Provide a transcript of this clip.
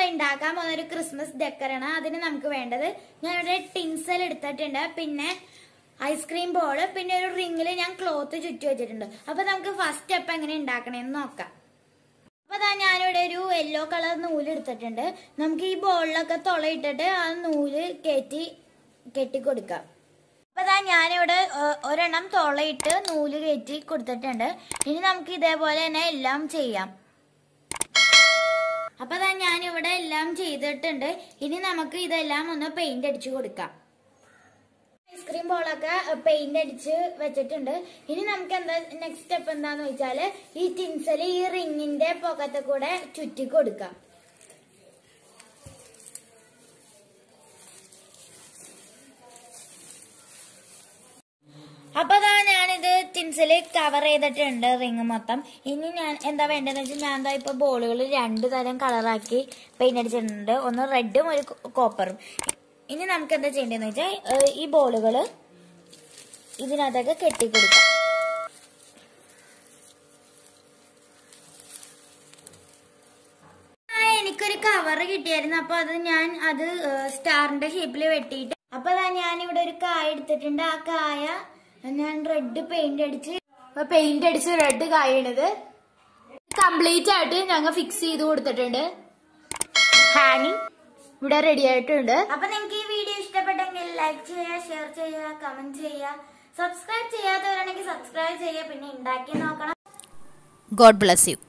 ഉണ്ടാക്കാൻ പോകുന്ന ഒരു ക്രിസ്മസ് ഡെക്കറാണ് അതിന് നമുക്ക് വേണ്ടത് ഞാൻ ഇവിടെ ടിൻസൽ എടുത്തിട്ടുണ്ട് പിന്നെ ഐസ്ക്രീം ബോള് പിന്നെ ഒരു റിങ്ങിൽ ഞാൻ ക്ലോത്ത് ചുറ്റി വെച്ചിട്ടുണ്ട് അപ്പൊ നമുക്ക് ഫസ്റ്റ് സ്റ്റെപ്പ് എങ്ങനെ ഉണ്ടാക്കണേന്ന് നോക്കാം അപ്പൊ അതാ ഞാനിവിടെ ഒരു യെല്ലോ കളർ നൂല് എടുത്തിട്ടുണ്ട് നമുക്ക് ഈ ബോളിലൊക്കെ തുളയിട്ടിട്ട് ആ നൂല് കയറ്റി കെട്ടിക്കൊടുക്കാം അപ്പൊ അതാ ഞാനിവിടെ ഏഹ്, ഒരെണ്ണം തുളയിട്ട് നൂല് കയറ്റി കൊടുത്തിട്ടുണ്ട് ഇനി നമുക്ക് ഇതേപോലെ തന്നെ എല്ലാം ചെയ്യാം അപ്പൊ അതാ ഞാനിവിടെ എല്ലാം ചെയ്തിട്ടുണ്ട് ഇനി നമുക്ക് ഇതെല്ലാം ഒന്ന് പെയിന്റ് അടിച്ചു കൊടുക്കാം ഐസ്ക്രീം ബോളൊക്കെ പെയിന്റ് അടിച്ച് വെച്ചിട്ടുണ്ട് ഇനി നമുക്ക് എന്താ നെക്സ്റ്റ് സ്റ്റെപ്പ് എന്താന്ന് വെച്ചാല് ഈ ടിൻസൽ ഈ റിങ്ങിന്റെ പുറത്തെ കൂടെ ചുറ്റി കൊടുക്കാം അപ്പൊ അതാ ഞാനിത് ടിൻസിൽ കവർ ചെയ്തിട്ടുണ്ട് റിങ് മൊത്തം ഇനി ഞാൻ എന്താ വേണ്ടതെന്ന് വെച്ചാൽ ഞാൻ എന്താ ഇപ്പൊ ബോളുകൾ രണ്ട് തരം കളറാക്കി പെയിന്റ് അടിച്ചിട്ടുണ്ട് ഒന്ന് റെഡും ഒരു കോപ്പറും ഇനി നമുക്ക് എന്താ ചെയ്യേണ്ടതെന്ന് വെച്ചാൽ ഏഹ്, ഈ ബോളുകൾ ഇതിനകത്തൊക്കെ കെട്ടിക്കൊടുക്കാം ആ, എനിക്കൊരു കവർ കിട്ടിയായിരുന്നു അപ്പൊ അത് ഞാൻ അത് സ്റ്റാറിന്റെ ഷേപ്പിൽ വെട്ടിയിട്ട് അപ്പൊ അതാ ഞാൻ ഇവിടെ ഒരു കായ എടുത്തിട്ടുണ്ട് ആ കായ ഞാൻ റെഡ് പെയിന്റ് അടിച്ച് പെയിന്റ് അടിച്ച് റെഡ് കായണത് കംപ്ലീറ്റ് ആയിട്ട് ഞങ്ങൾ ഫിക്സ് ചെയ്ത് കൊടുത്തിട്ടുണ്ട് ഹാങ്ങിങ് ഇവിടെ റെഡി ആയിട്ടുണ്ട് അപ്പൊ നിങ്ങൾക്ക് ഈ വീഡിയോ ഇഷ്ടപ്പെട്ടെങ്കിൽ ലൈക്ക് ചെയ്യുക ഷെയർ ചെയ്യുക കമന്റ് ചെയ്യുക സബ്സ്ക്രൈബ് ചെയ്യാത്തവരാണെങ്കിൽ സബ്സ്ക്രൈബ് ചെയ്യുക പിന്നെ ഉണ്ടാക്കി നോക്കണം God bless you.